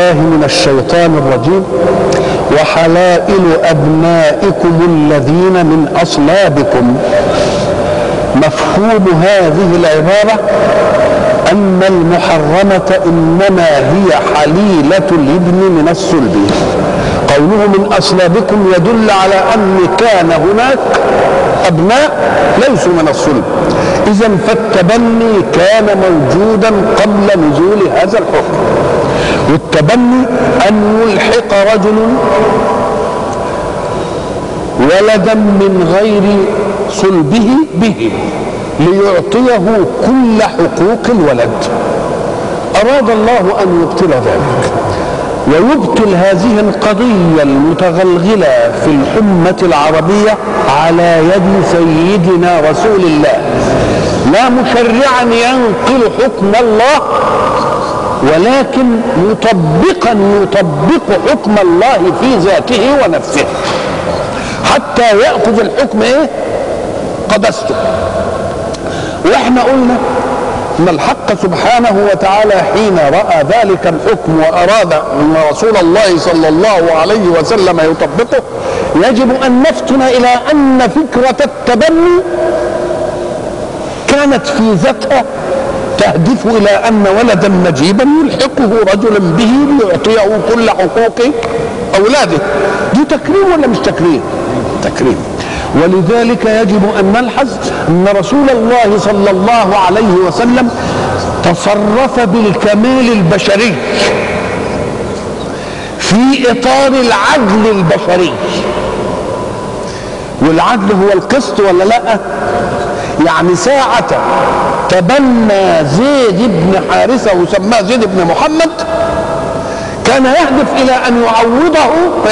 بالله من الشيطان الرجيم وحلائل أبنائكم الذين من أصلابكم مفهوم هذه العبارة أن المحرمة إنما هي حليلة الابن من الصلب قوله من أصلابكم يدل على أن كان هناك أبناء ليسوا من الصلب إذا فالتبني كان موجودا قبل نزول هذا الحكم والتبني أن يلحق رجل ولدا من غير صلبه به ليعطيه كل حقوق الولد أراد الله أن يبطل ذلك ويبطل هذه القضية المتغلغلة في الأمة العربية على يد سيدنا رسول الله لا مشرعا ينقل حكم الله ولكن مطبقا يطبق حكم الله في ذاته ونفسه حتى يأخذ الحكم ايه قدسته واحنا قلنا ان الحق سبحانه وتعالى حين راى ذلك الحكم واراد ان رسول الله صلى الله عليه وسلم يطبقه يجب ان نفتن الى ان فكره التبني كانت في ذاتها تهدف الى ان ولدا نجيبا يلحقه رجلا به ليعطيه كل حقوق اولاده دي تكريم ولا مش تكريم تكريم ولذلك يجب ان نلحظ ان رسول الله صلى الله عليه وسلم تصرف بالكمال البشري في اطار العدل البشري والعدل هو القسط ولا لا يعني ساعة تبنى زيد بن حارثة وسماه زيد بن محمد كان يهدف إلى أن يعوضه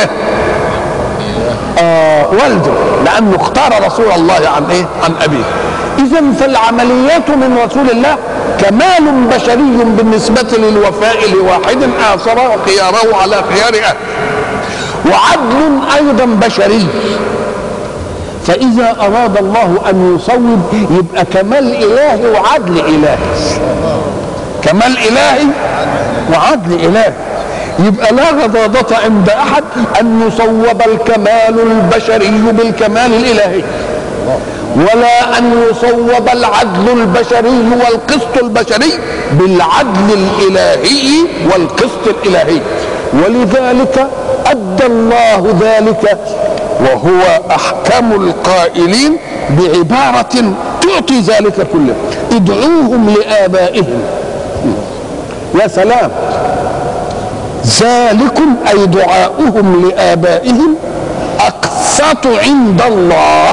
آه والده لأنه اختار رسول الله عن إيه؟ عن أبيه إذا فالعمليات من رسول الله كمال بشري بالنسبة للوفاء لواحد آثر خياره على خيار أهله وعدل أيضا بشري فإذا أراد الله أن يصوب يبقى كمال إلهي وعدل إلهي كمال إلهي وعدل إلهي يبقى لا غضاضة عند أحد أن يصوب الكمال البشري بالكمال الإلهي ولا أن يصوب العدل البشري والقسط البشري بالعدل الإلهي والقسط الإلهي ولذلك أدى الله ذلك وهو أحكم القائلين بعبارة تعطي ذلك كله ادعوهم لآبائهم يا سلام ذلكم أي دعاؤهم لآبائهم أقسط عند الله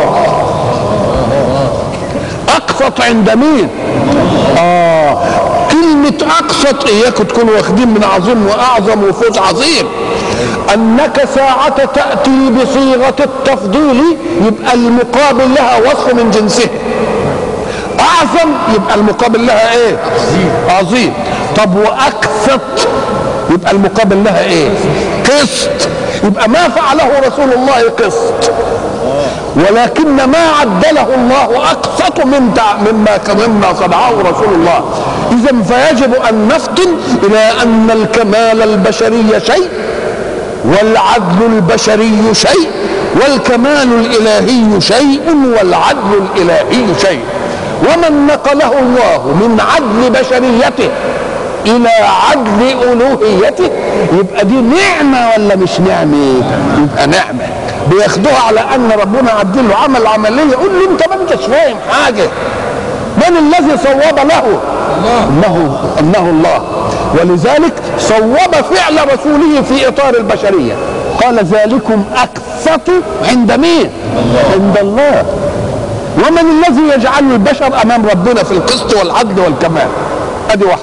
أقسط عند مين آه كلمة أقسط إياكم تكونوا واخدين من عظيم وأعظم وفوز عظيم أنك ساعة تأتي بصيغة التفضيل يبقى المقابل لها وصف من جنسه أعظم يبقى المقابل لها إيه عظيم طب وأقسط يبقى المقابل لها إيه قسط يبقى ما فعله رسول الله قسط ولكن ما عدله الله اقسط من مما مما صنعه رسول الله اذا فيجب ان نفطن الى ان الكمال البشري شيء والعدل البشري شيء والكمال الالهي شيء والعدل الالهي شيء ومن نقله الله من عدل بشريته الى عدل الوهيته يبقى دي نعمه ولا مش نعمه يبقى نعمه بياخدوها على ان ربنا عدل له عمل عمليه يقول له انت ما انتش فاهم حاجه من الذي صوب له انه انه الله ولذلك صوب فعل رسوله في اطار البشريه قال ذلكم اقسط عند مين عند الله ومن الذي يجعل البشر امام ربنا في القسط والعدل والكمال ادي واحده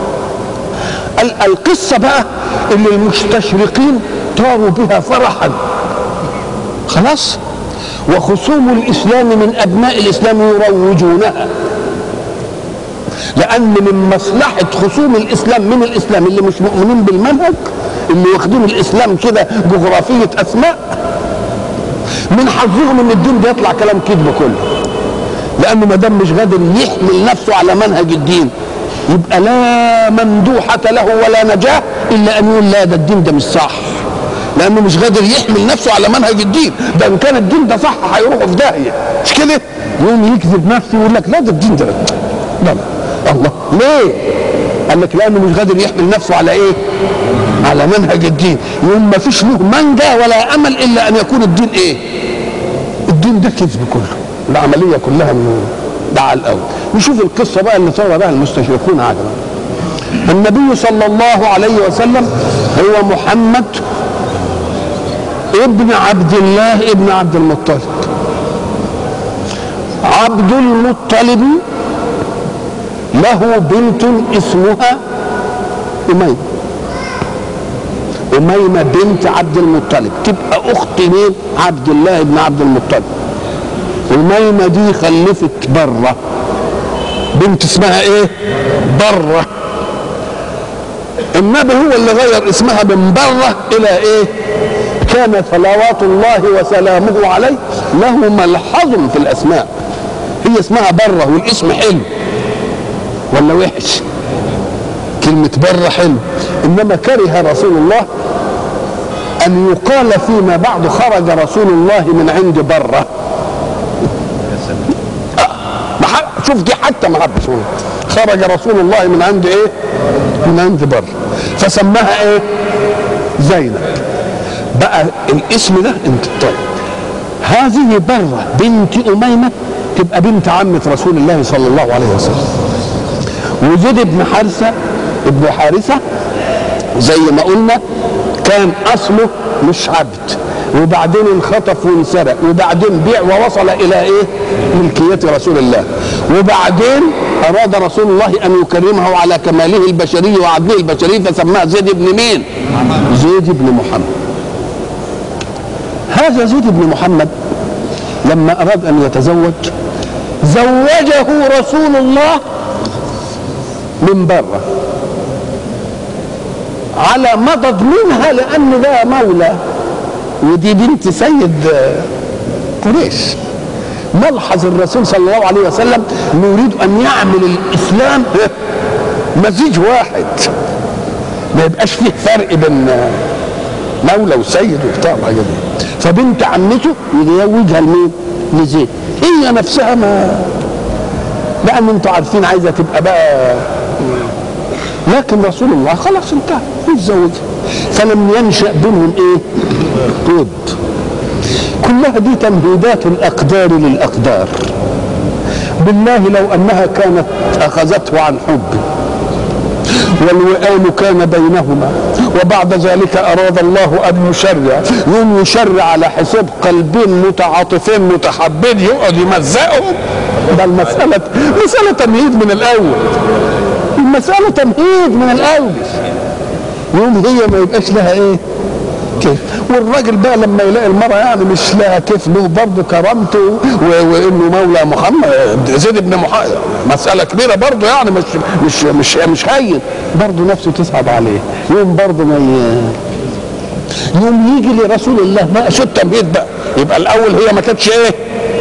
القصه بقى اللي المستشرقين طاروا بها فرحا خلاص وخصوم الاسلام من ابناء الاسلام يروجونها لان من مصلحه خصوم الاسلام من الاسلام اللي مش مؤمنين بالمنهج اللي واخدين الاسلام كده جغرافيه اسماء من حظهم ان الدين ده يطلع كلام كذب كله لانه ما دام مش قادر يحمل نفسه على منهج الدين يبقى لا مندوحة له ولا نجاة إلا أن يقول لا ده الدين ده مش صح لأنه مش قادر يحمل نفسه على منهج الدين ده إن كان الدين ده صح هيروحوا في داهية مش كده؟ يقوم يكذب نفسه ويقول لك لا ده الدين ده لا لا الله ليه؟ قال لك لأنه مش قادر يحمل نفسه على إيه؟ على منهج الدين يقول ما فيش له منجا ولا أمل إلا أن يكون الدين إيه؟ الدين ده كذب كله العملية كلها من ده على الأول نشوف القصة بقى اللي صور بها المستشرقون عجبا النبي صلى الله عليه وسلم هو محمد ابن عبد الله ابن عبد المطلب عبد المطلب له بنت اسمها أميمة أميمة بنت عبد المطلب تبقى أخت مين؟ عبد الله بن عبد المطلب أميمة دي خلفت برة بنت اسمها ايه؟ برة النبي هو اللي غير اسمها من برة إلى ايه؟ كان صلوات الله وسلامه عليه له ملحظ في الأسماء هي اسمها برة والاسم حلو ولا وحش؟ كلمة برة حلو إنما كره رسول الله أن يقال فيما بعد خرج رسول الله من عند برة شوف دي حتى ما حبش خرج رسول الله من عند ايه من عند بر فسماها ايه زينب بقى الاسم ده انت طيب هذه برة بنت أميمة تبقى بنت عمة رسول الله صلى الله عليه وسلم وزيد بن حارثة ابن حارثة زي ما قلنا كان أصله مش عبد وبعدين انخطف وانسرق وبعدين بيع ووصل الى ايه ملكية رسول الله وبعدين اراد رسول الله ان يكرمه على كماله البشري وعدله البشري فسماه زيد بن مين زيد بن محمد هذا زيد بن محمد لما اراد ان يتزوج زوجه رسول الله من بره على مضض منها لان ده مولى ودي بنت سيد قريش ملحظ الرسول صلى الله عليه وسلم انه يريد ان يعمل الاسلام مزيج واحد ما يبقاش فيه فرق بين مولى وسيد وبتاع الحاجات دي فبنت عمته يزوجها لمين؟ لزيد هي نفسها ما لان انتوا عارفين عايزه تبقى بقى لكن رسول الله خلاص انتهى يتزوجها فلم ينشا بينهم ايه؟ ود كلها دي تمهيدات الاقدار للاقدار بالله لو انها كانت اخذته عن حب والوئام كان بينهما وبعد ذلك اراد الله ان يشرع يوم يشرع على حساب قلبين متعاطفين متحبين يقعد يمزقهم ده المساله مساله تمهيد من الاول المساله تمهيد من الاول يوم هي ما يبقاش لها ايه كيف والراجل بقى لما يلاقي المرأة يعني مش لها كيف له برضه كرامته وانه مولى محمد زيد بن محمد مسألة كبيرة برضه يعني مش مش مش مش هين برضه نفسه تصعب عليه يوم برضه ما ي... يوم يجي لرسول الله بقى شو التمهيد بقى يبقى الاول هي ما كانتش ايه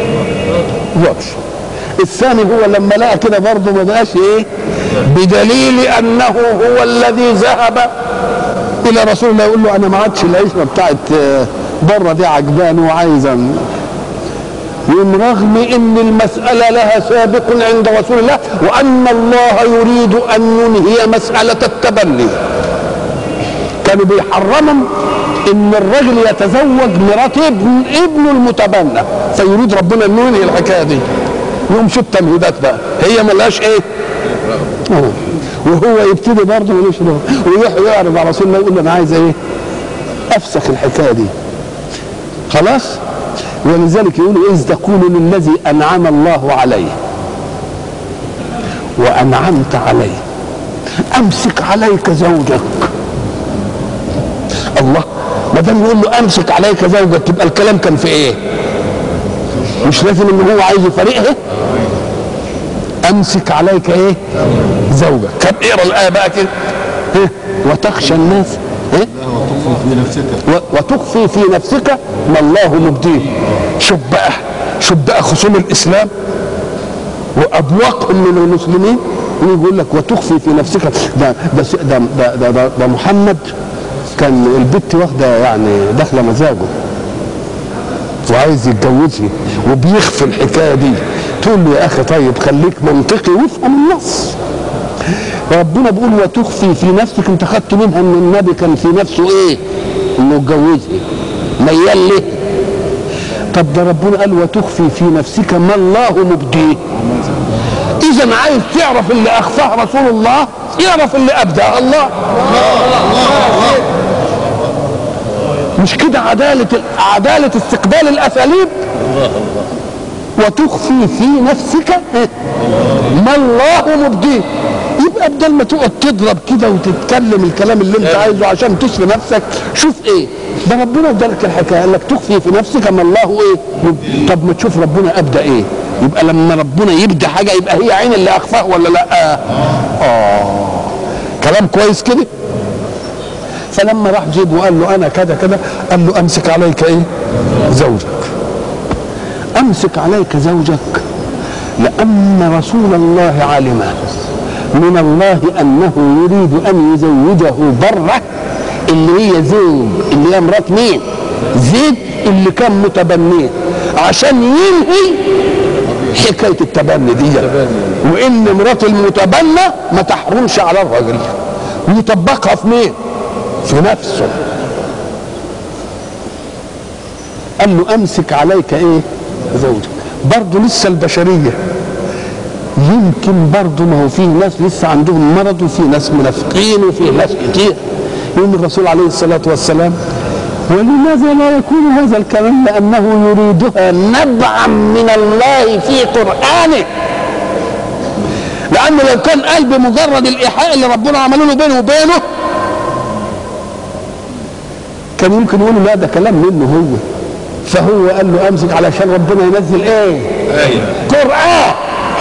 وحش الثاني هو لما لقى كده برضه ما بقاش ايه بدليل انه هو الذي ذهب الى رسول الله يقول له انا ما عادش العشره بتاعت بره دي عجباني وعايزه من رغم ان المساله لها سابق عند رسول الله وان الله يريد ان ينهي مساله التبني كانوا بيحرموا ان الرجل يتزوج مرات ابن ابنه المتبنى فيريد ربنا انه ينهي الحكايه دي يقوم شو التمهيدات بقى هي ملهاش ايه أوه. وهو يبتدي برضه ملوش له ويروح يعرض على رسول الله يقول له انا عايز ايه افسخ الحكايه دي خلاص ولذلك يقول اذ تقول للذي انعم الله عليه وانعمت عليه امسك عليك زوجك الله ما دام يقول له امسك عليك زوجك تبقى الكلام كان في ايه مش لازم ان هو عايز يفارقها امسك عليك ايه زوجك كم اقرا الايه بقى كده وتخشى الناس إيه؟ وتخفي في نفسك ما الله مبديه شوف بقى شوف بقى خصوم الاسلام وابواقهم من المسلمين ويقول لك وتخفي في نفسك ده ده ده ده, ده, ده, ده محمد كان البت واخده يعني داخله مزاجه وعايز يتجوزها وبيخفي الحكايه دي تقول له يا اخي طيب خليك منطقي وافهم النص ربنا بيقول وتخفي في نفسك انت خدت منها ان النبي كان في نفسه ايه؟ انه يتجوزها ميال ليه؟ طب ده ربنا قال وتخفي في نفسك ما الله مبديه اذا عايز تعرف اللي اخفاه رسول الله يعرف اللي ابداه الله مش كده عدالة عدالة استقبال الأساليب وتخفي في نفسك ما الله مبديه يبقى بدل ما تقعد تضرب كده وتتكلم الكلام اللي انت عايزه عشان تشفي نفسك شوف ايه ده ربنا ادالك الحكايه قال لك تخفي في نفسك ما الله ايه مب- طب ما تشوف ربنا ابدا ايه يبقى لما ربنا يبدا حاجه يبقى هي عين اللي اخفاه ولا لا اه كلام كويس كده فلما راح زيد وقال له انا كذا كذا قال له امسك عليك ايه زوجك امسك عليك زوجك لان رسول الله علم من الله انه يريد ان يزوجه بره اللي هي زوج اللي هي مرات مين زيد اللي كان متبنيه عشان ينهي حكايه التبني دي وان مرات المتبنى ما تحرمش على الرجل ويطبقها في مين في نفسه قال له امسك عليك ايه زوجك برضه لسه البشريه يمكن برضه ما هو في ناس لسه عندهم مرض وفي ناس منافقين وفي ناس كتير يوم الرسول عليه الصلاه والسلام ولماذا لا يكون هذا الكلام لانه يريدها نبعا من الله في قرانه لانه لو كان قال بمجرد الايحاء اللي ربنا عمله له بينه وبينه كان يمكن يقولوا لا ده كلام منه هو فهو قال له امسك علشان ربنا ينزل ايه قران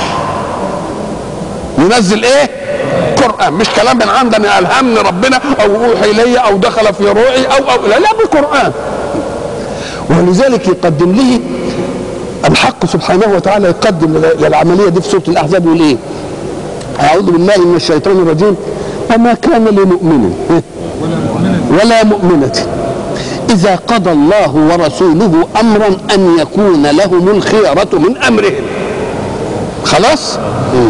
ينزل ايه قران مش كلام من عندنا الهمني ربنا او اوحي الي او دخل في روعي او او لا لا بقران ولذلك يقدم له الحق سبحانه وتعالى يقدم للعمليه دي في سوره الاحزاب يقول ايه اعوذ بالله من الشيطان الرجيم وما كان لمؤمن ولا مؤمنه إذا قضى الله ورسوله أمرا أن يكون لهم الخيرة من أمرهم خلاص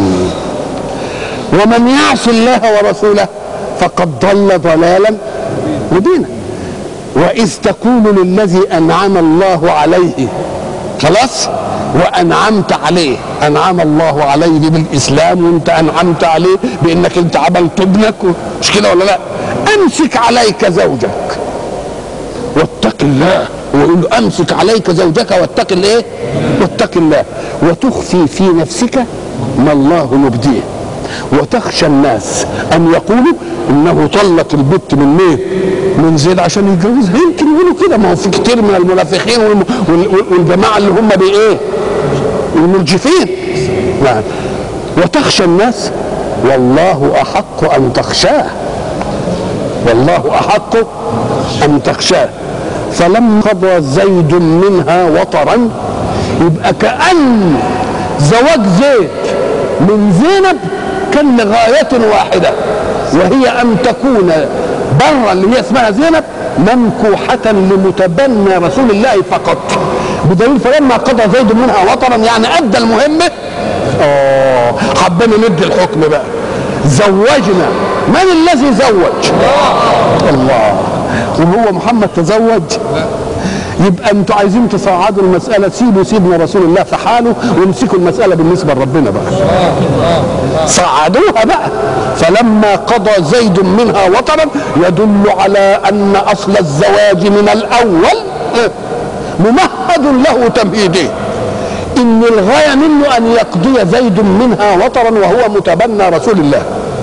ومن يعص الله ورسوله فقد ضل ضلالا مبينا وإذ تقول للذي أنعم الله عليه خلاص وأنعمت عليه أنعم الله عليه بالإسلام وأنت أنعمت عليه بأنك أنت عملت ابنك مش كده ولا لا أمسك عليك زوجك واتق الله ويقول له امسك عليك زوجك واتق الايه؟ واتق الله وتخفي في نفسك ما الله مبديه وتخشى الناس ان يقولوا انه طلق البت من مين؟ من زيد عشان يتجوزها يمكن يقولوا كده ما هو في كتير من المنافقين والم... وال... والجماعه اللي هم بايه؟ المرجفين نعم وتخشى الناس والله احق ان تخشاه والله احق ان تخشاه فلما قضى زيد منها وطرا يبقى كأن زواج زيد من زينب كان لغاية واحدة وهي أن تكون برا اللي هي اسمها زينب منكوحة لمتبنى رسول الله فقط بدليل فلما قضى زيد منها وطرا يعني أدى المهمة آه حبينا ندي الحكم بقى زوجنا من الذي زوج الله وهو محمد تزوج يبقى انتوا عايزين تصعدوا المسألة سيبوا سيدنا رسول الله في حاله وامسكوا المسألة بالنسبة لربنا بقى صعدوها بقى فلما قضى زيد منها وطرا يدل على أن أصل الزواج من الأول ممهد له تمهيده إن الغاية منه أن يقضي زيد منها وطرا وهو متبنى رسول الله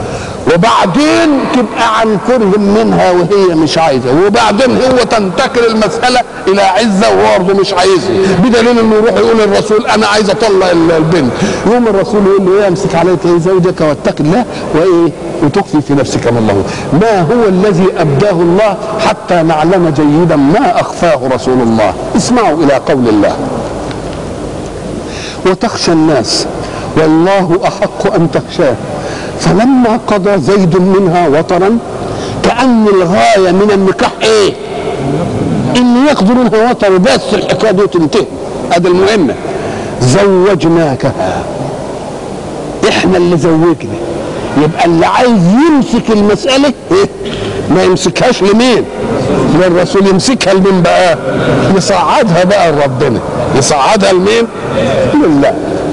وبعدين تبقى عن كره منها وهي مش عايزه وبعدين هو تنتقل المساله الى عزه وهو برضه مش عايزها بدليل انه يروح يقول للرسول انا عايز اطلق البنت يوم الرسول يقول له ايه امسك عليك ايه زوجك واتق الله وايه وتخفي في نفسك ما الله ما هو الذي ابداه الله حتى نعلم جيدا ما اخفاه رسول الله اسمعوا الى قول الله وتخشى الناس والله احق ان تخشاه فلما قضى زيد منها وطرا كأن الغاية من النكاح ايه ان يقضي منها وطر بس الحكاية دي تنتهي هذا المهمة زوجناكها احنا اللي زوجنا يبقى اللي عايز يمسك المسألة إيه؟ ما يمسكهاش لمين للرسول يمسكها لمين بقى يصعدها بقى لربنا يصعدها لمين لله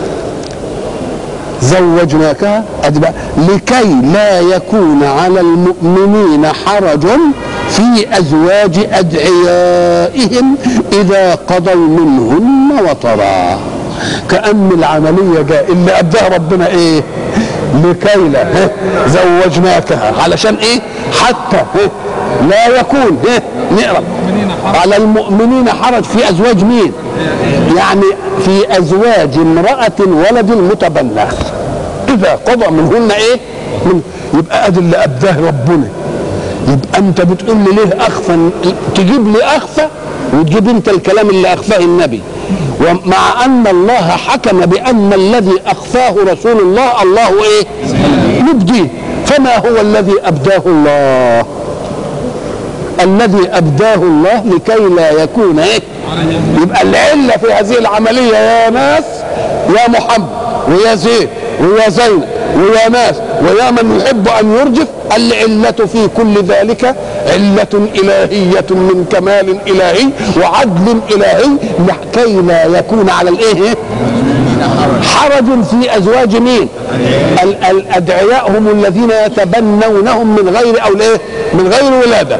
زوجناكها أدي بقى لكي لا يكون على المؤمنين حرج في أزواج أدعيائهم إذا قضوا منهن وطرا كأن العملية جاء اللي أداها ربنا إيه لكي لا ها؟ زوجناكها علشان إيه حتى ها؟ لا يكون ها؟ نقرأ على المؤمنين حرج في أزواج مين يعني في أزواج امرأة ولد متبنى إذا قضى منهن إيه من يبقى أدي اللي أبداه ربنا يبقى أنت بتقول لي ليه أخفى تجيب لي أخفى وتجيب أنت الكلام اللي أخفاه النبي ومع أن الله حكم بأن الذي أخفاه رسول الله الله إيه مبديه فما هو الذي أبداه الله الذي أبداه الله لكي لا يكون إيه يبقى العلة في هذه العملية يا ناس يا محمد ويا زيد ويا زينب ويا ناس ويا من يحب أن يرجف العلة في كل ذلك علة إلهية من كمال إلهي وعدل إلهي لكي لا يكون على الإيه حرج في أزواج مين ال- الأدعياء هم الذين يتبنونهم من غير أو إيه من غير ولادة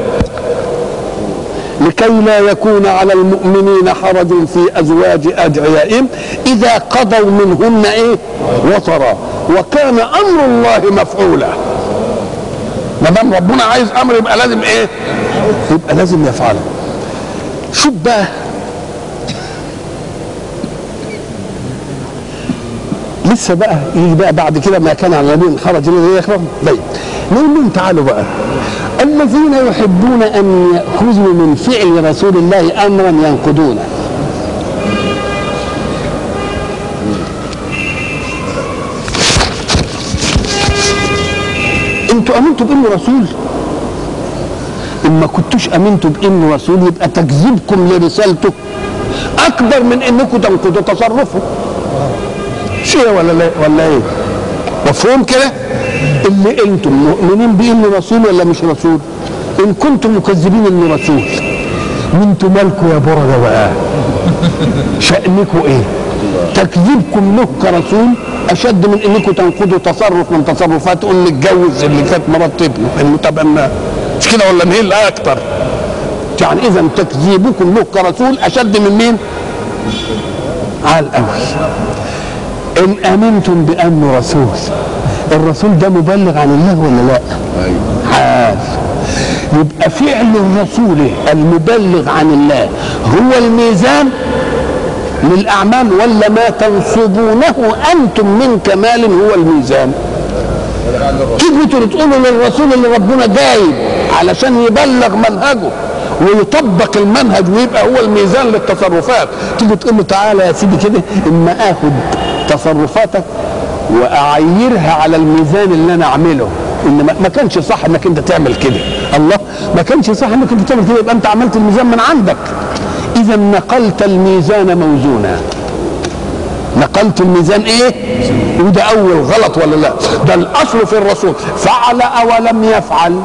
لكي لا يكون على المؤمنين حرج في ازواج ادعيائهم اذا قضوا منهن ايه وطرا وكان امر الله مفعولا ما دام ربنا عايز امر يبقى لازم ايه يبقى لازم يفعله شوف بقى لسه بقى يجي بقى بعد كده ما كان على النبي حرج الذي يكره طيب نقول لهم تعالوا بقى الذين يحبون ان ياخذوا من فعل رسول الله امرا ينقضونه انتوا امنتوا بانه رسول ان ما كنتوش امنتوا بانه رسول يبقى تكذيبكم لرسالته اكبر من انكم تنقضوا تصرفه شيء ولا لا ولا ايه مفهوم كده اللي انتم مؤمنين بانه رسول ولا مش رسول ان كنتم مكذبين انه رسول وانتم مالكم يا برده بقى شأنكم ايه تكذيبكم له كرسول اشد من انكم تنقضوا تصرف من تصرفات ام نتجوز اللي كانت مرات ابنه المتبنى مش كده ولا مين لا اكتر يعني اذا تكذيبكم له كرسول اشد من مين على الاول ان امنتم بانه رسول الرسول ده مبلغ عن الله ولا لا حال يبقى فعل الرسول المبلغ عن الله هو الميزان للاعمال ولا ما تنصبونه انتم من كمال هو الميزان تيجوا تقولوا للرسول اللي ربنا جايب علشان يبلغ منهجه ويطبق المنهج ويبقى هو الميزان للتصرفات تيجي تقول له تعالى يا سيدي كده اما اخد تصرفاتك واعيرها على الميزان اللي انا اعمله ان ما كانش صح انك انت تعمل كده الله ما كانش صح انك انت تعمل كده يبقى انت عملت الميزان من عندك اذا نقلت الميزان موزونا نقلت الميزان ايه وده اول غلط ولا لا ده الاصل في الرسول فعل او لم يفعل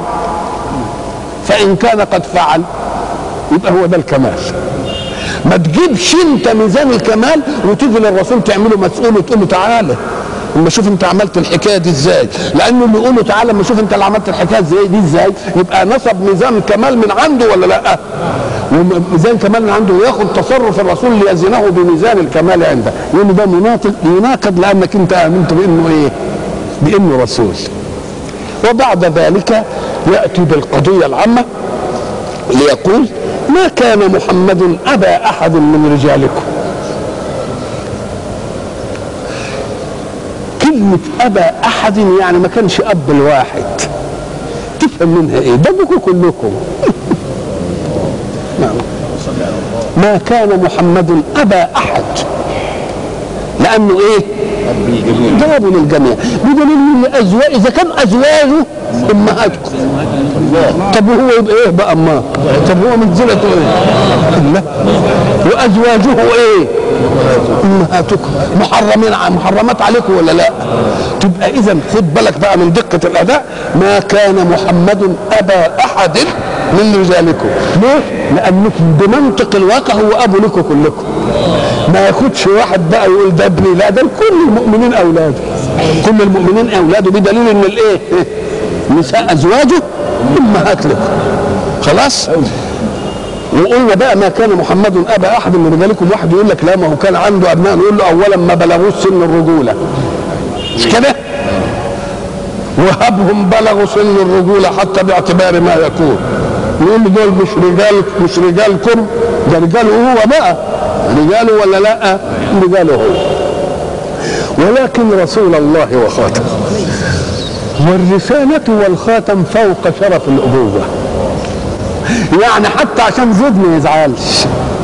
فان كان قد فعل يبقى هو ده الكمال ما تجيبش انت ميزان الكمال وتيجي للرسول تعمله مسؤول وتقول له تعالى اما شوف انت عملت الحكايه دي ازاي لانه اللي يقول له تعالى اما شوف انت اللي عملت الحكايه ازاي دي ازاي يبقى نصب ميزان كمال من عنده ولا لا وميزان كمال من عنده وياخد تصرف الرسول ليزنه بميزان الكمال عنده يقول ده مناقض يناقض لانك انت امنت بانه ايه بانه رسول وبعد ذلك ياتي بالقضيه العامه ليقول ما كان محمد ابا احد من رجالكم كلمة أبا أحد يعني ما كانش أب الواحد تفهم منها إيه ده أبوكم كلكم نعم. ما كان محمد أبا أحد لأنه إيه ده اب للجميع بدليل ان ازواج اذا كان ازواجه امهاتكم طب وهو يبقى ايه بقى امه طب هو منزلته ايه لا وازواجه ايه امهاتكم محرمين محرمات عليكم ولا لا تبقى اذا خد بالك بقى من دقه الاداء ما كان محمد ابا احد من رجالكم ليه لانكم بمنطق الواقع هو ابو لكم كلكم ما ياخدش واحد بقى يقول ده ابني لا ده كل المؤمنين اولاده كل المؤمنين اولاده بدليل ان الايه نساء ازواجه امهات لكم خلاص وقلنا بقى ما كان محمد ابا احد من رجالكم واحد يقول لك لا ما هو كان عنده ابناء نقول له اولا ما بلغوش سن الرجوله مش كده وهبهم بلغوا سن الرجوله حتى باعتبار ما يكون نقول له دول مش رجال مش رجالكم ده رجاله هو بقى رجاله ولا لا رجاله هو ولكن رسول الله وخاتم والرسالة والخاتم فوق شرف الأبوة يعني حتى عشان زيد ما يزعلش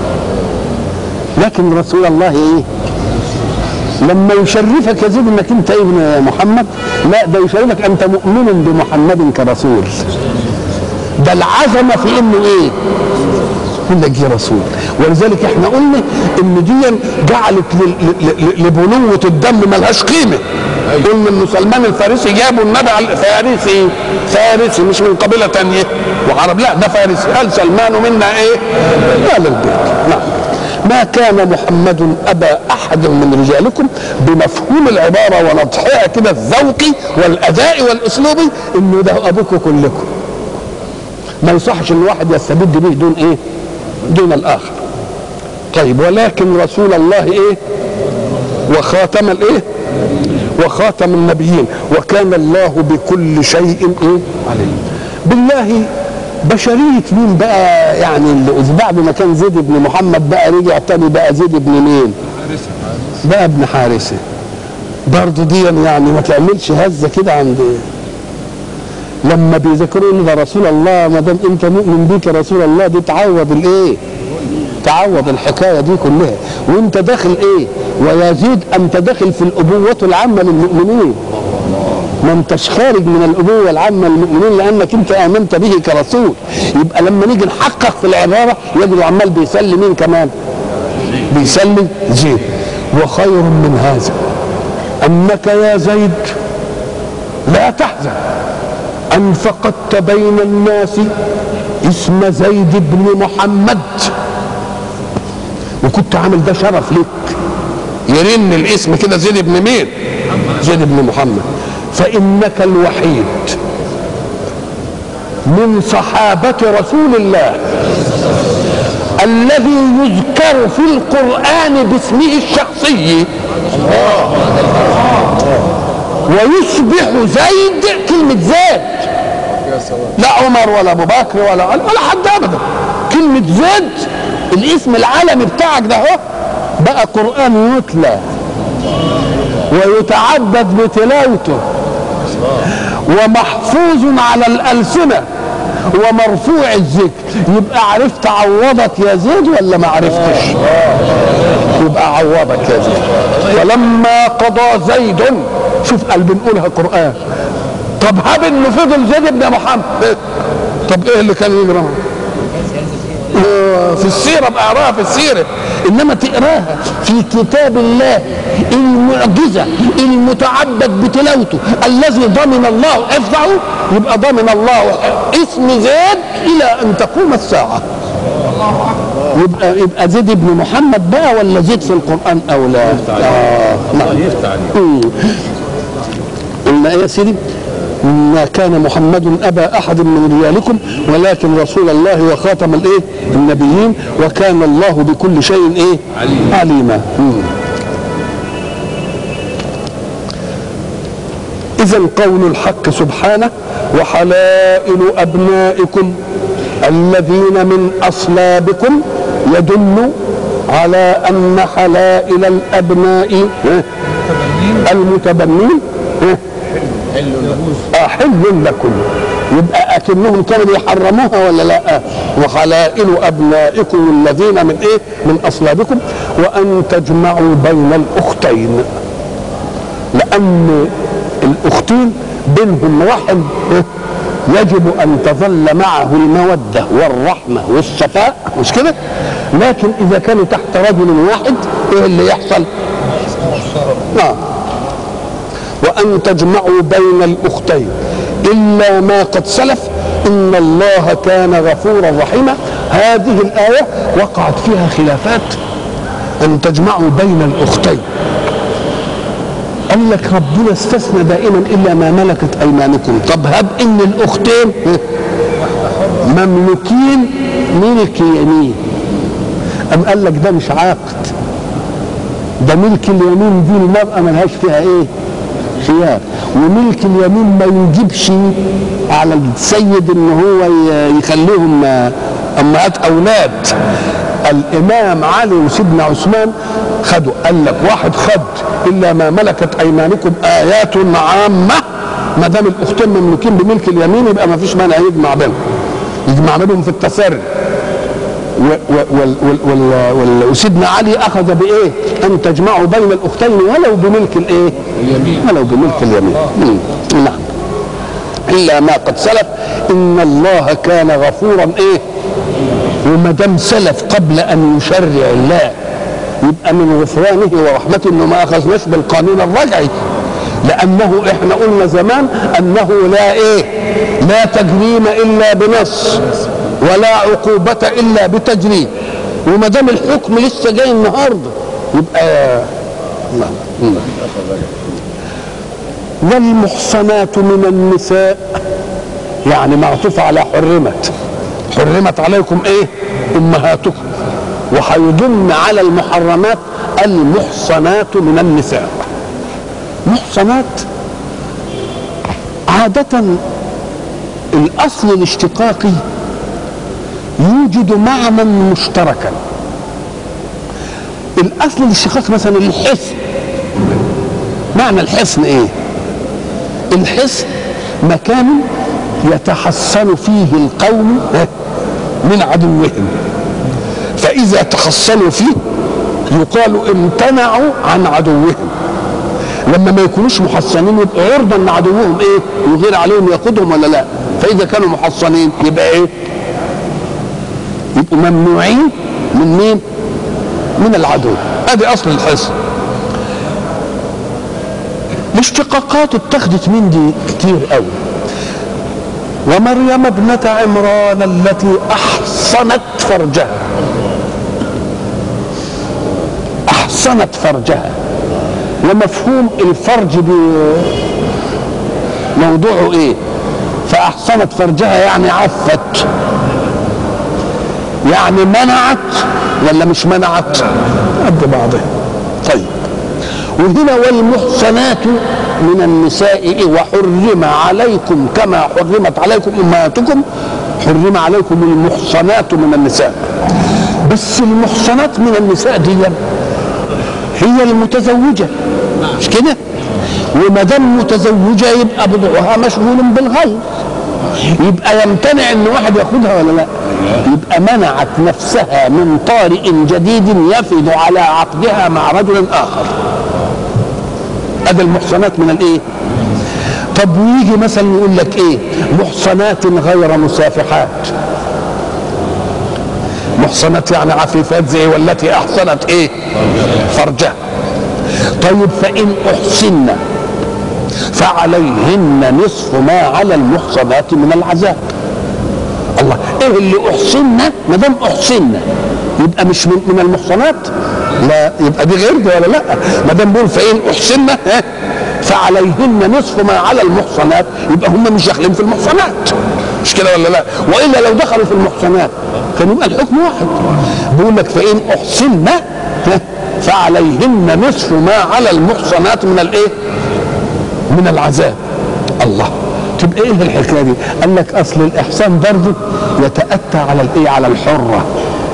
لكن رسول الله ايه لما يشرفك يا زيد انك انت ابن محمد لا ده يشرفك انت مؤمن بمحمد كرسول ده العظمه في انه ايه يقول لك يا رسول ولذلك احنا قلنا ان دي جعلت لبنوة الدم ملهاش قيمة قلنا ان سلمان الفارسي جابوا النبي على فارسي فارسي مش من قبيلة تانية وعرب لا ده فارسي قال سلمان منا ايه؟ قال البيت نعم ما كان محمد ابا احد من رجالكم بمفهوم العباره ونضحها كده الذوقي والاداء والاسلوبي انه ده ابوكم كلكم ما يصحش ان واحد يستبد به دون ايه دون الاخر طيب ولكن رسول الله ايه وخاتم الايه وخاتم النبيين وكان الله بكل شيء ايه عليم بالله بشرية مين بقى يعني اللي بعد ما كان زيد بن محمد بقى رجع تاني بقى زيد بن مين بقى ابن حارثة برضه دي يعني ما تعملش هزة كده عند لما بيذكروا ان ده رسول الله ما دام انت مؤمن بيك يا رسول الله دي تعوض الايه؟ تعوض الحكايه دي كلها وانت داخل ايه؟ ويزيد انت داخل في الابوه العامه للمؤمنين ما انتش خارج من الابوه العامه للمؤمنين لانك انت امنت به كرسول يبقى لما نيجي نحقق في العباره يجد عمال بيسلي مين كمان؟ بيسلي زيد وخير من هذا انك يا زيد لا تحزن أن فقدت بين الناس اسم زيد بن محمد وكنت عامل ده شرف لك يرن الاسم كده زيد بن مين زيد بن محمد فإنك الوحيد من صحابة رسول الله الذي يذكر في القرآن باسمه الشخصي ويصبح زيد كلمة زيد لا عمر ولا ابو بكر ولا ولا حد ابدا كلمة زيد الاسم العالمي بتاعك ده اهو بقى قرآن يتلى ويتعبد بتلاوته ومحفوظ على الألسنة ومرفوع الذكر يبقى عرفت عوضك يا زيد ولا ما عرفتش يبقى عوضك يا زيد فلما قضى زيد شوف قال بنقولها قرآن طب هب انه فضل زيد بن محمد طب ايه اللي كان يجرى في السيره بقراها في السيره انما تقراها في كتاب الله المعجزه المتعبد بتلاوته الذي ضمن الله حفظه يبقى ضمن الله اسم زيد الى ان تقوم الساعه يبقى يبقى زيد بن محمد بقى ولا زيد في القران او لا؟ آه نعم. قلنا ايه يا سيدي؟ ما كان محمد ابا احد من رجالكم ولكن رسول الله وخاتم الايه النبيين وكان الله بكل شيء ايه عليما, عليما. اذا قول الحق سبحانه وحلائل ابنائكم الذين من اصلابكم يدل على ان حلائل الابناء المتبنين آه حل لكم يبقى اكنهم كانوا بيحرموها ولا لا وحلائل ابنائكم الذين من ايه من اصلابكم وان تجمعوا بين الاختين لان الاختين بينهم رحم يجب ان تظل معه الموده والرحمه والصفاء مش كده لكن اذا كانوا تحت رجل واحد ايه اللي يحصل نعم وان تجمعوا بين الاختين الا ما قد سلف ان الله كان غفورا رحيما هذه الايه وقعت فيها خلافات ان تجمعوا بين الاختين قال لك ربنا استثنى دائما الا ما ملكت ايمانكم طب هب ان الاختين مملوكين ملك يمين ام قال لك ده مش عقد ده ملك اليمين دي المرأة ملهاش فيها ايه خيار وملك اليمين ما يجيبش على السيد ان هو ي- يخليهم آه، امهات اولاد الامام علي وسيدنا عثمان خدوا قال لك واحد خد الا ما ملكت ايمانكم ايات عامه ما دام الاختين مملوكين بملك اليمين يبقى ما فيش مانع يجمع بينهم يجمع بينهم في التسري و- و- وال- وال- وال- وال- وسيدنا علي اخذ بايه؟ ان تجمعوا بين الاختين ولو بملك الايه؟ اليمين ولو بملك اليمين مم. نعم الا ما قد سلف ان الله كان غفورا ايه؟ وما دام سلف قبل ان يشرع الله يبقى من غفرانه ورحمته انه ما اخذناش بالقانون الرجعي لانه احنا قلنا زمان انه لا ايه لا تجريم الا بنص ولا عقوبة الا بتجريم وما دام الحكم لسه جاي النهارده يبقى الله الله. والمحصنات من النساء يعني معطوف على حرمت حرمت عليكم ايه امهاتكم وهيضم على المحرمات المحصنات من النساء محصنات عادة الأصل الاشتقاقي يوجد معنى مشتركا الأصل الاشتقاقي مثلا الحصن معنى الحصن ايه الحصن مكان يتحصن فيه القوم من عدوهم فإذا تحصنوا فيه يقال امتنعوا عن عدوهم لما ما يكونوش محصنين يبقى عرضة ان عدوهم ايه يغير عليهم يقودهم ولا لا فاذا كانوا محصنين يبقى ايه يبقوا ممنوعين من مين من العدو ادي اصل الحصن الاشتقاقات اتخذت من دي كتير قوي ومريم ابنة عمران التي أحصنت فرجها أحصنت فرجها ومفهوم الفرج موضوعه ايه فأحصنت فرجها يعني عفت يعني منعت ولا مش منعت قد بعضها طيب وهنا والمحصنات من النساء وحرم عليكم كما حرمت عليكم امهاتكم حرم عليكم المحصنات من النساء بس المحصنات من النساء دي هي المتزوجه مش كده وما دام متزوجه يبقى بضعها مشغول بالغير يبقى يمتنع ان واحد ياخدها ولا لا يبقى منعت نفسها من طارئ جديد يفد على عقدها مع رجل اخر ادي المحصنات من الايه طب ويجي مثلا يقول لك ايه محصنات غير مسافحات محصنات يعني عفيفات زي والتي احصنت ايه فرجها طيب فان احصن فعليهن نصف ما على المحصنات من العذاب الله ايه اللي احصنا ما دام احصنا يبقى مش من, من المحصنات لا يبقى دي غير دي ولا لا ما دام بيقول فان احصنا فعليهن نصف ما على المحصنات يبقى هم مش داخلين في المحصنات مش كده ولا لا والا لو دخلوا في المحصنات كان يبقى الحكم واحد بيقول لك فان احصنا فعليهن نصف ما على المحصنات من الايه من العذاب الله تبقى ايه الحكايه دي قال لك اصل الاحسان برضه يتاتى على الايه على الحره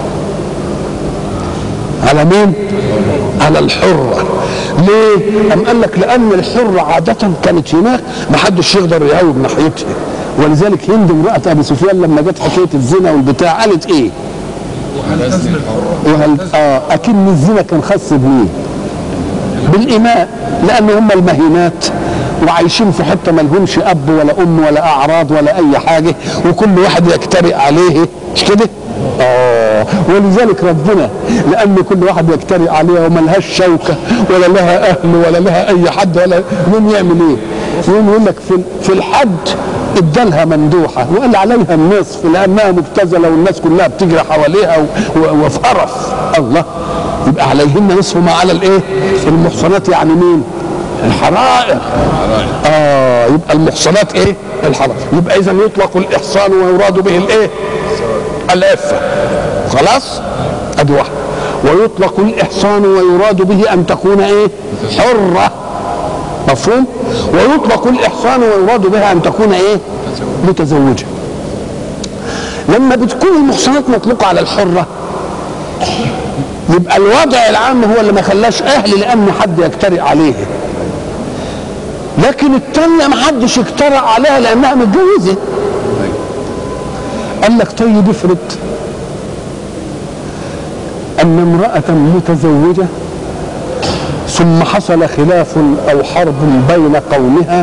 على مين على الحرة ليه أم قال لك لأن الحرة عادة كانت هناك ما حدش يقدر يهاوب ناحيتها ولذلك هند امرأة أبي سفيان لما جت حكاية الزنا والبتاع قالت إيه؟ وهل آه أكن الزنا كان خاص بمين؟ الإماء لأن هم المهينات وعايشين في حتة ما لهمش أب ولا أم ولا أعراض ولا أي حاجة وكل واحد يجترئ عليه مش كده؟ آه ولذلك ربنا لأن كل واحد يجترئ عليها وما لهاش شوكة ولا لها أهل ولا لها أي حد ولا مين يعمل إيه؟ يقوم يقول لك في في الحد ادالها مندوحة وقال عليها النصف لأنها مبتذلة والناس كلها بتجري حواليها و- و- وفي قرف الله يبقى عليهن نصف ما على الايه؟ المحصنات يعني مين؟ الحرائر اه يبقى المحصنات ايه؟ الحرائر يبقى اذا يطلق الاحصان ويراد به الايه؟ العفه خلاص؟ ادي واحده ويطلق الاحصان ويراد به ان تكون ايه؟ حره مفهوم؟ ويطلق الاحصان ويراد بها ان تكون ايه؟ متزوجه لما بتكون المحصنات مطلقه على الحره يبقى الوضع العام هو اللي ما خلاش اهل لان حد يجترئ عليه لكن التانية ما حدش اجترأ عليها لانها متجوزة قال لك طيب افرض ان امرأة متزوجة ثم حصل خلاف او حرب بين قومها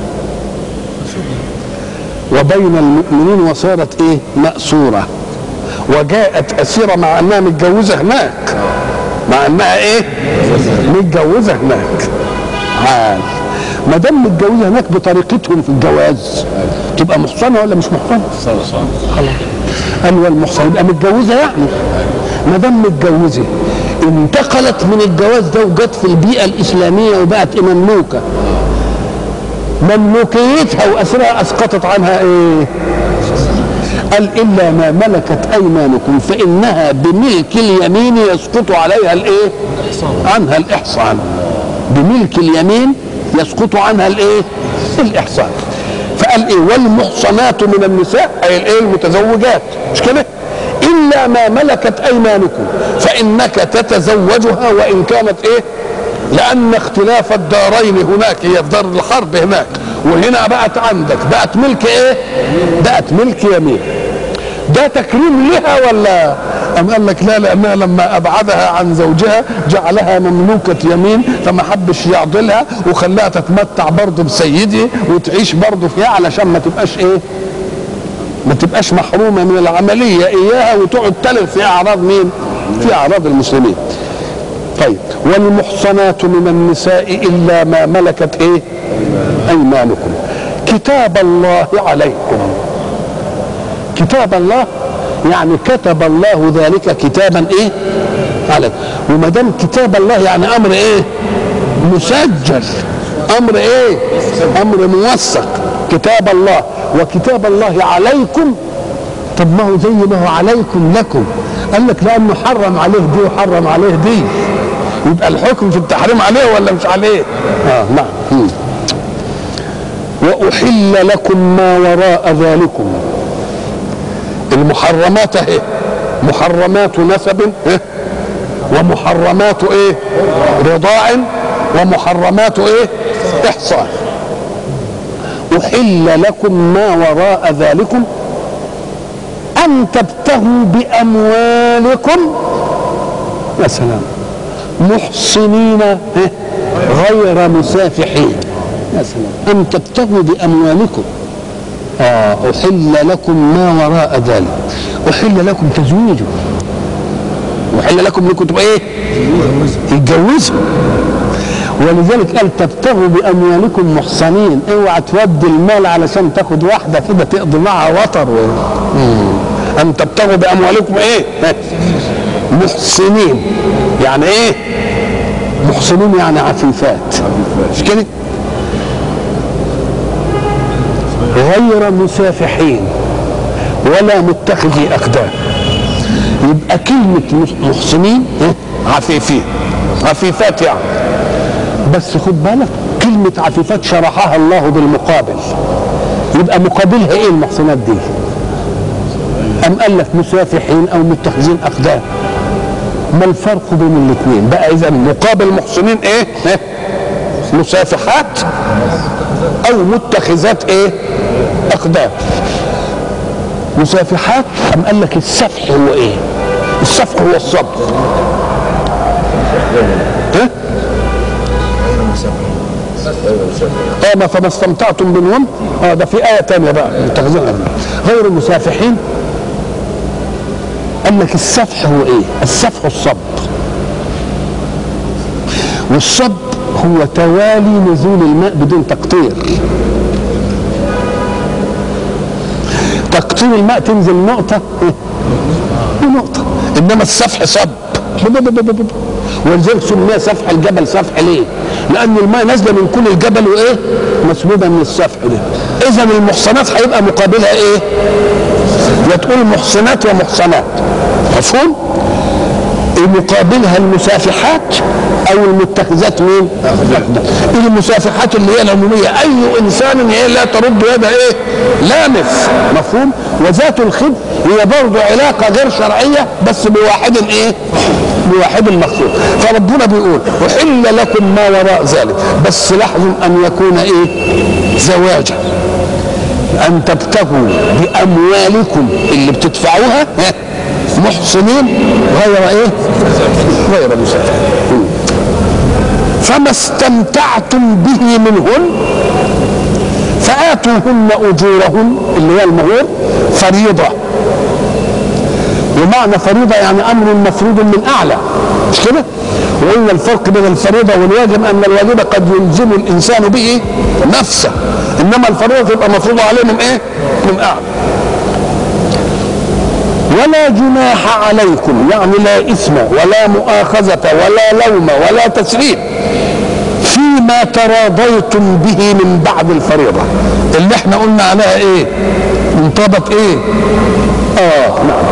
وبين المؤمنين وصارت ايه مأسورة وجاءت أسيرة مع أنها متجوزة هناك مع أنها إيه؟ متجوزة هناك عال ما دام متجوزة هناك بطريقتهم في الجواز تبقى محصنة ولا مش محصنة؟ خلاص قال والمحصنة يبقى متجوزة يعني ما دام متجوزة انتقلت من الجواز ده وجت في البيئة الإسلامية وبقت مملوكة مملوكيتها وأسرها أسقطت عنها إيه؟ قال إلا ما ملكت أيمانكم فإنها بملك اليمين يسقط عليها الإيه؟ عنها الإحصان بملك اليمين يسقط عنها الإيه؟ الإحصان فقال إيه والمحصنات من النساء أي الإيه المتزوجات مش كده؟ إلا ما ملكت أيمانكم فإنك تتزوجها وإن كانت إيه؟ لأن اختلاف الدارين هناك هي في دار الحرب هناك وهنا بقت عندك بقت ملك ايه؟ بقت ملك يمين ده تكريم لها ولا أم قال لك لا لأنها لما أبعدها عن زوجها جعلها مملوكة يمين فما حبش يعضلها وخلاها تتمتع برضه بسيدي وتعيش برضه فيها علشان ما تبقاش إيه؟ ما تبقاش محرومة من العملية إياها وتقعد تلغ في أعراض مين؟ في أعراض المسلمين. طيب والمحصنات من النساء إلا ما ملكت إيه؟ أيمانكم كتاب الله عليكم كتاب الله يعني كتب الله ذلك كتابا ايه عليكم وما دام كتاب الله يعني امر ايه مسجل امر ايه امر موثق كتاب الله وكتاب الله عليكم طب ما هو زي ما هو عليكم لكم قال لك لانه حرم عليه دي وحرم عليه دي يبقى الحكم في التحريم عليه ولا مش عليه اه نعم مم. واحل لكم ما وراء ذلكم المحرمات اهي محرمات نسب إيه؟ ومحرمات ايه رضاع ومحرمات ايه احصان احل لكم ما وراء ذلكم ان تبتغوا باموالكم يا سلام محصنين إيه؟ غير مسافحين يا سلام ان تبتغوا باموالكم آه أحل لكم ما وراء ذلك أحل لكم تزويجه أحل لكم انكم تبقى ايه؟ تتجوزوا ولذلك قال تبتغوا باموالكم محصنين اوعى تودي المال علشان تاخد واحده كده تقضي معها وطر و... ان تبتغوا باموالكم ايه؟ محصنين يعني ايه؟ محصنين يعني عفيفات مش كده؟ غير مسافحين ولا متخذي اقدام يبقى كلمة محسنين عفيفين عفيفات يعني بس خد بالك كلمة عفيفات شرحها الله بالمقابل يبقى مقابلها ايه المحسنات دي أم قال لك مسافحين أو متخذين أقدام ما الفرق بين الاثنين بقى إذا مقابل محسنين إيه؟ إيه؟ مسافحات أو متخذات إيه؟ أقدام مسافحات أم قال لك السفح هو إيه؟ السفح هو الصبر ها؟ اه ما فما استمتعتم منهم اه ده في آية تانية بقى متخذونها غير المسافحين قال لك السفح هو ايه؟ السفح الصب والصب هو توالي نزول الماء بدون تقطير تقطير الماء تنزل نقطة ونقطة إنما السفح صب ولذلك سمي سفح الجبل سفح ليه؟ لأن الماء نازلة من كل الجبل وإيه؟ مسلوبة من السفح ده إذا المحصنات هيبقى مقابلها إيه؟ يا تقول محصنات ومحصنات مفهوم؟ مقابلها المسافحات او المتخذات مين؟ المسافحات اللي هي العموميه اي انسان هي لا ترد يد ايه؟ لامس مفهوم؟ وذات الخب هي برضه علاقه غير شرعيه بس بواحد ايه؟ بواحد مخصوص فربنا بيقول احل لكم ما وراء ذلك بس لاحظوا ان يكون ايه؟ زواجا ان تبتغوا باموالكم اللي بتدفعوها محصنين غير ايه غير مسافرين فما استمتعتم به منهن فآتوهن أجورهن اللي هي المهور فريضة ومعنى فريضة يعني أمر مفروض من أعلى مش كده؟ وقلنا الفرق بين الفريضة والواجب أن الواجب قد يلزم الإنسان به نفسه إنما الفريضة تبقى مفروضة عليه من إيه؟ من أعلى ولا جناح عليكم يعني لا إثم ولا مؤاخذة ولا لوم ولا تسريب فيما تراضيتم به من بعد الفريضة اللي احنا قلنا عليها ايه انطبق ايه اه نعم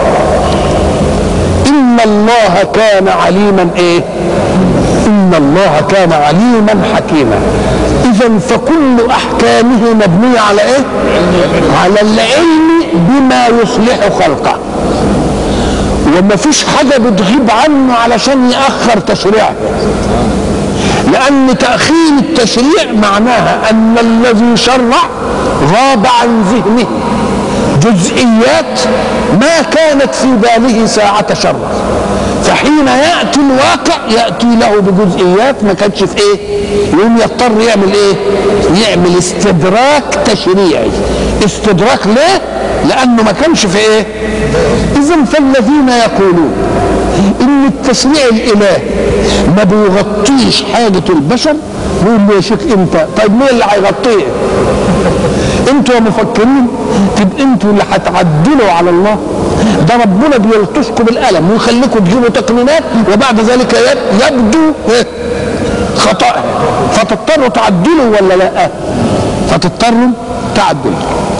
ان الله كان عليما ايه ان الله كان عليما حكيما اذا فكل احكامه مبنيه على ايه على العلم بما يصلح خلقه وما فيش حاجة بتغيب عنه علشان يأخر تشريعه لأن تأخير التشريع معناها أن الذي شرع غاب عن ذهنه جزئيات ما كانت في باله ساعة شرع فحين يأتي الواقع يأتي له بجزئيات ما كانتش في ايه يقوم يضطر يعمل ايه يعمل استدراك تشريعي استدراك ليه لانه ما كانش في ايه اذا فالذين يقولون ان التشريع الالهي ما بيغطيش حاجه البشر يقول له يا شيخ انت طيب مين اللي هيغطيه انتوا مفكرين تبقى انتوا اللي هتعدلوا على الله ده ربنا بيلطشكم بالقلم ويخليكم تجيبوا تقنينات وبعد ذلك يبدو خطأ فتضطروا تعدلوا ولا لا فتضطروا تعدلوا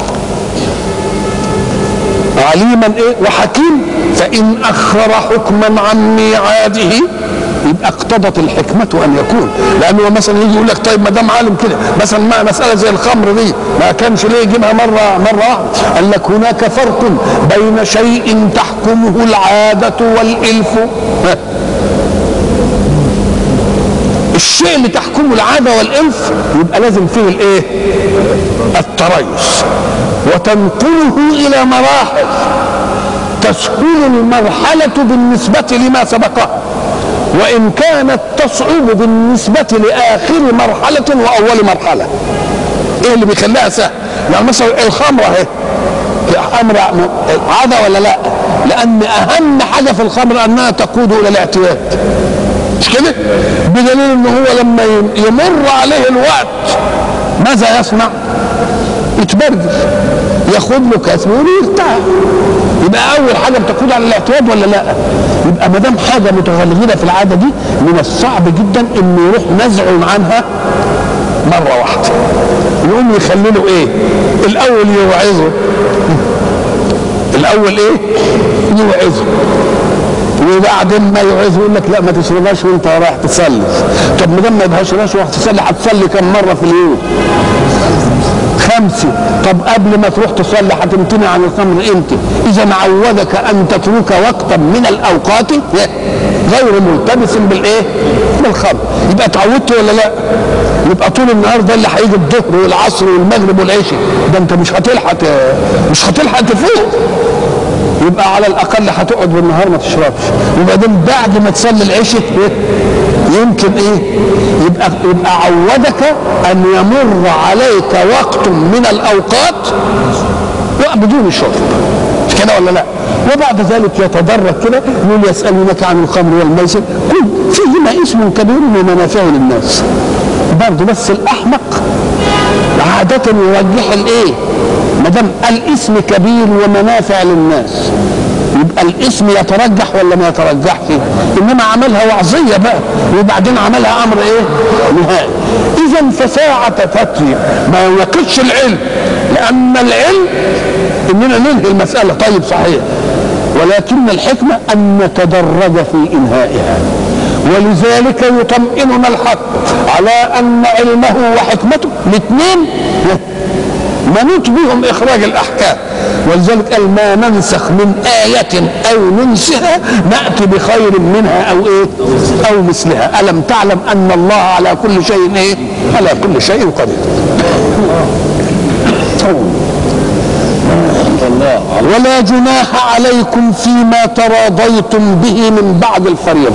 عليما ايه وحكيم فان اخر حكما عن ميعاده يبقى اقتضت الحكمة أن يكون لأنه مثلا يجي يقول لك طيب ما دام عالم كده مثلا ما مسألة زي الخمر دي ما كانش ليه يجيبها مرة مرة واحدة قال لك هناك فرق بين شيء تحكمه العادة والإلف الشيء اللي تحكمه العادة والإلف يبقى لازم فيه الإيه؟ التريث وتنقله إلى مراحل تسهل المرحلة بالنسبة لما سبقها وإن كانت تصعب بالنسبة لآخر مرحلة وأول مرحلة إيه اللي بيخليها سهل يعني مثلا الخمرة أهي أمر عادة ولا لا لأن أهم حاجة في الخمر أنها تقود إلى الاعتياد مش كده بدليل ان هو لما يمر عليه الوقت ماذا يصنع يتبرد ياخد له كاس ويرتاح يبقى اول حاجه بتقود على الاعتياد ولا لا يبقى ما دام حاجه متغلغله في العاده دي من الصعب جدا انه يروح نزع عنها مره واحده يقوم يخلي له ايه الاول يوعظه الاول ايه يوعظه وبعدين ما يعوز يقول لك لا ما تشربهاش وانت رايح تصلي طب ما دام ما تشربهاش ورايح تصلي هتصلي كم مره في اليوم خمسه طب قبل ما تروح تصلي هتمتنع عن الخمر امتى اذا عودك ان تترك وقتا من الاوقات غير ملتبس بالايه بالخمر يبقى اتعودت ولا لا يبقى طول النهار ده اللي هيجي الظهر والعصر والمغرب والعشاء ده انت مش هتلحق مش هتلحق تفوق يبقى على الاقل هتقعد بالنهار ما تشربش وبعدين بعد ما تصلي العشاء يمكن ايه يبقى يبقى عودك ان يمر عليك وقت من الاوقات بدون شرب مش كده ولا لا وبعد ذلك يتدرج كده يقول يسالونك عن الخمر والميسر قل فيهما اسم كبير ومنافع للناس برضه بس الاحمق عادة يرجح الايه؟ ما دام الاسم كبير ومنافع للناس يبقى الاسم يترجح ولا ما يترجحش انما عملها وعظيه بقى وبعدين عملها امر ايه؟ نهائي اذا فساعة فتي ما يناقضش العلم لان العلم اننا ننهي المساله طيب صحيح ولكن الحكمه ان نتدرج في انهائها ولذلك يطمئننا الحق على ان علمه وحكمته الاثنين منوط بهم اخراج الاحكام ولذلك قال ما ننسخ من آية أو ننسها نأتي بخير منها أو إيه؟ أو مثلها، ألم تعلم أن الله على كل شيء إيه؟ على كل شيء قدير. ولا جناح عليكم فيما تراضيتم به من بعد الفريضة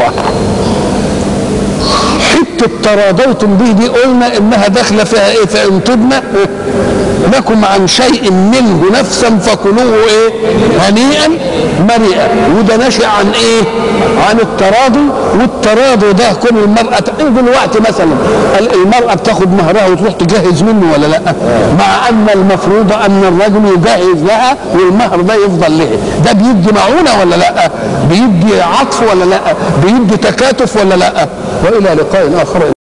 حتة تراضيتم به دي قلنا انها داخله فيها ايه فان تبنى لكم عن شيء منه نفسا فكلوه ايه هنيئا مريئا وده ناشئ عن ايه عن التراضي والتراضي ده كل المرأة دلوقتي مثلا المرأة بتاخد مهرها وتروح تجهز منه ولا لا مع ان المفروض ان الرجل يجهز لها والمهر ده يفضل له ده بيدي معونة ولا لا بيدي عطف ولا لا بيدي تكاتف ولا لا والى لقاء اخر